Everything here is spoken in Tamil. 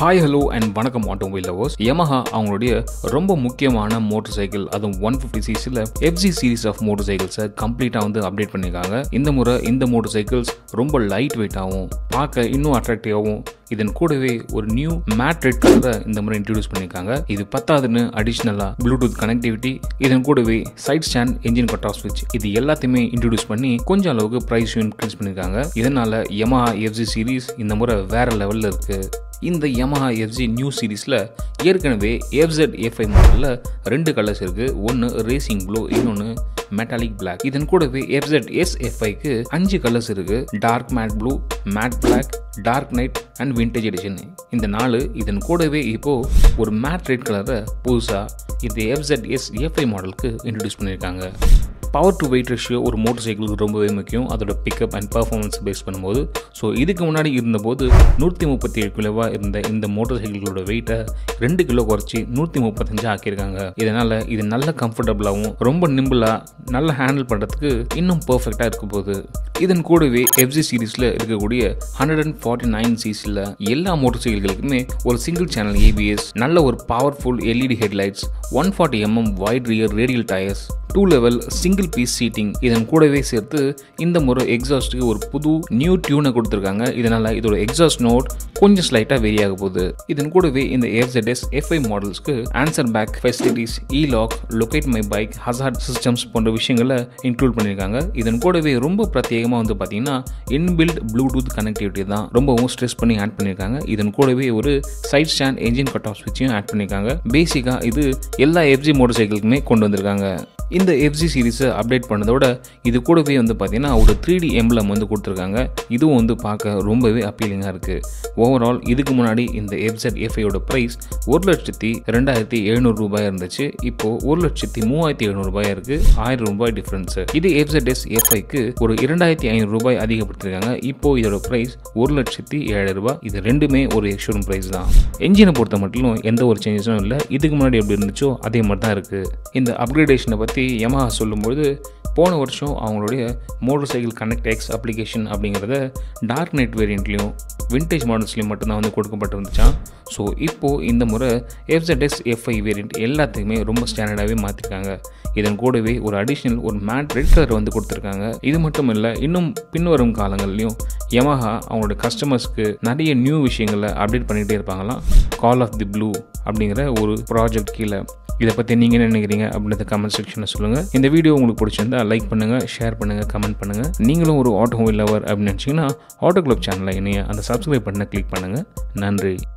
ஹாய் ஹலோ அண்ட் வணக்கம் ஆட்டோமொபைல் லவர்ஸ் Yamaha அவங்களுடைய ரொம்ப முக்கியமான மோட்டர் சைக்கிள் அதுவும் ஒன் ஃபிஃப்டி சிசியில் எஃப்ஜி சீரிஸ் ஆஃப் மோட்டர் சைக்கிள்ஸை கம்ப்ளீட்டாக வந்து அப்டேட் பண்ணியிருக்காங்க இந்த முறை இந்த மோட்டர் சைக்கிள்ஸ் ரொம்ப லைட் வெயிட்டாகவும் பார்க்க இன்னும் அட்ராக்டிவாகவும் இதன் கூடவே ஒரு நியூ மேட் ரெட் கலரை இந்த முறை இன்ட்ரடியூஸ் பண்ணியிருக்காங்க இது பத்தாதுன்னு அடிஷ்னலாக ப்ளூடூத் கனெக்டிவிட்டி இதன் கூடவே side stand engine cut off ஸ்விட்ச் இது எல்லாத்தையுமே இன்ட்ரடியூஸ் பண்ணி கொஞ்சம் அளவுக்கு ப்ரைஸும் இன்க்ரீஸ் பண்ணியிருக்காங்க இதனால Yamaha எஃப்ஜி சீரிஸ் இந்த முறை வேற லெவலில் இருக்கு இந்த Yamaha எஃப்ஜி நியூ சீரிஸில் ஏற்கனவே எஃப்செட் எஃப்ஐ மாடலில் ரெண்டு கலர்ஸ் இருக்குது ஒன்று ரேசிங் ப்ளூ இன்னொன்று மெட்டாலிக் Black இதன் கூடவே எஃப்செட் எஸ் எஃப்ஐக்கு அஞ்சு கலர்ஸ் இருக்குது dark matte blue matte Black dark night and vintage edition இந்த நாலு இதன் கூடவே இப்போது ஒரு மேட் ரெட் கலரை புதுசாக இந்த எஃப்செட் எஸ் எஃப்ஐ மாடலுக்கு இன்ட்ரடியூஸ் பண்ணியிருக்காங்க பவர் டு வெயிட் ரேஷியோ ஒரு மோட்டர் சைக்கிளுக்கு ரொம்பவே முக்கியம் அதோட பிக்கப் அண்ட் பர்ஃபார்மன்ஸ் பேஸ் பண்ணும்போது ஸோ இதுக்கு முன்னாடி இருந்தபோது நூற்றி முப்பத்தி ஏழு கிலோவாக இருந்த இந்த மோட்டர் சைக்கிள்களோட வெயிட்டை ரெண்டு கிலோ குறைச்சி நூற்றி முப்பத்தஞ்சு ஆக்கியிருக்காங்க இதனால் இது நல்ல கம்ஃபர்டபுளாகவும் ரொம்ப நிம்பிளாக நல்லா ஹேண்டில் பண்ணுறதுக்கு இன்னும் பர்ஃபெக்டாக இருக்க போகுது இதன் கூடவே எஃப்ஜி சீரீஸில் இருக்கக்கூடிய ஹண்ட்ரட் அண்ட் ஃபார்ட்டி நைன் சிசியில் எல்லா மோட்டர் சைக்கிள்களுக்குமே ஒரு சிங்கிள் சேனல் ஏபிஎஸ் நல்ல ஒரு powerful LED headlights one forty MM wide rear radial tyres two level single piece seating இதன் கூடவே சேர்த்து இந்த முறை எக்ஸாஸ்ட்டுக்கு ஒரு புது நியூ டியூனை கொடுத்துருக்காங்க இதனால் இதோட எக்ஸாஸ்ட் நோட் கொஞ்சம் ஸ்லைட்டாக வெரி ஆக போகுது இதன் கூடவே இந்த எஃப்செட்எஸ் எஃப்ஐ மாடல்ஸ்க்கு answer back facilities e lock locate my bike hazard systems போன்ற விஷயங்களை இன்க்ளூட் பண்ணியிருக்காங்க இதன் கூடவே ரொம்ப பிரத்யேகமாக வந்து பார்த்தீங்கன்னா இன்பில்ட் ப்ளூடூத் கனெக்டிவிட்டி தான் ரொம்பவும் ஸ்ட்ரெஸ் பண்ணி ஆட் பண்ணியிருக்காங்க இதன் கூடவே ஒரு side stand engine cut off ஸ்விட்சையும் ஆட் பண்ணியிருக்காங்க பேசிக்காக இது எல்லா எஃப்ஜி மோட்டர் சைக்கிளுக்குமே கொண்டு வந்திருக்காங்க இந்த எஃப்ஜி சீரிஸை அப்டேட் பண்ணதோட இது கூடவே வந்து பார்த்தீங்கன்னா ஒரு த்ரீ டி எம்பளம் வந்து கொடுத்துருக்காங்க இதுவும் வந்து பார்க்க ரொம்பவே அப்பீலிங்காக இருக்குது ஓவரால் இதுக்கு முன்னாடி இந்த எஃப்செட் எஃப்ஐயோட ப்ரைஸ் ஒரு லட்சத்தி ரெண்டாயிரத்தி எழுநூறு ரூபாய் இருந்துச்சு இப்போது ஒரு லட்சத்தி மூவாயிரத்தி எழுநூறு ரூபாய் இருக்குது ஆயிரம் ரூபாய் டிஃப்ரென்ஸ் இது எஃப்செட் எஸ் எஃப்ஐக்கு ஒரு இரண்டாயிரத்தி ஐநூறு ரூபாய் அதிகப்படுத்திருக்காங்க இப்போ இதோட ப்ரைஸ் ஒரு லட்சத்தி ஏழாயிரம் ரூபாய் இது ரெண்டுமே ஒரு எக்ஷோரூம் ப்ரைஸ் தான் என்ஜினை பொறுத்த மட்டும் எந்த ஒரு சேஞ்சஸும் இல்லை இதுக்கு முன்னாடி எப்படி இருந்துச்சோ அதே மாதிரி தான் இருக்குது இந்த அப்கிரேடேஷனை பற்றி Yamaha சொல்லும்பொழுது போன வருஷம் அவங்களுடைய motor cycle connect X application அப்படிங்கிறத டார்க் நைட் வேரியண்ட்லேயும் விண்டேஜ் மாடல்ஸ்லையும் மட்டும்தான் வந்து கொடுக்கப்பட்டிருந்துச்சான் ஸோ இப்போது இந்த முறை எஃப்செட்எஸ் எஃப்ஐ வேரியண்ட் எல்லாத்துக்குமே ரொம்ப ஸ்டாண்டர்டாகவே மாற்றிருக்காங்க இதன் கூடவே ஒரு அடிஷ்னல் ஒரு மேட் ரெட் கலர் வந்து கொடுத்துருக்காங்க இது மட்டும் இல்லை இன்னும் பின்வரும் காலங்கள்லையும் Yamaha அவங்களோட கஸ்டமர்ஸ்க்கு நிறைய நியூ விஷயங்களை அப்டேட் பண்ணிகிட்டே இருப்பாங்களாம் கால் ஆஃப் தி ப்ளூ அப்படிங்கிற ஒரு ப்ராஜெக்ட் கீழே இதை பற்றி நீங்கள் என்ன நினைக்கிறீங்க அப்படின்றத கமெண்ட் செக்ஷனில் சொல்லுங்கள் இந்த வீடியோ உங்களுக்கு பிடிச்சிருந்தா லைக் பண்ணுங்கள் ஷேர் பண்ணுங்கள் கமெண்ட் பண்ணுங்கள் நீங்களும் ஒரு ஆட்டோமொபைல் லவர் அப்படின்னு நினச்சிங்கன்னா ஆட்டோ கிளப் சேனலில் இணைய அந்த சப்ஸ்கிரைப் பண்ண கிளிக் பண்ணுங்கள் நன்றி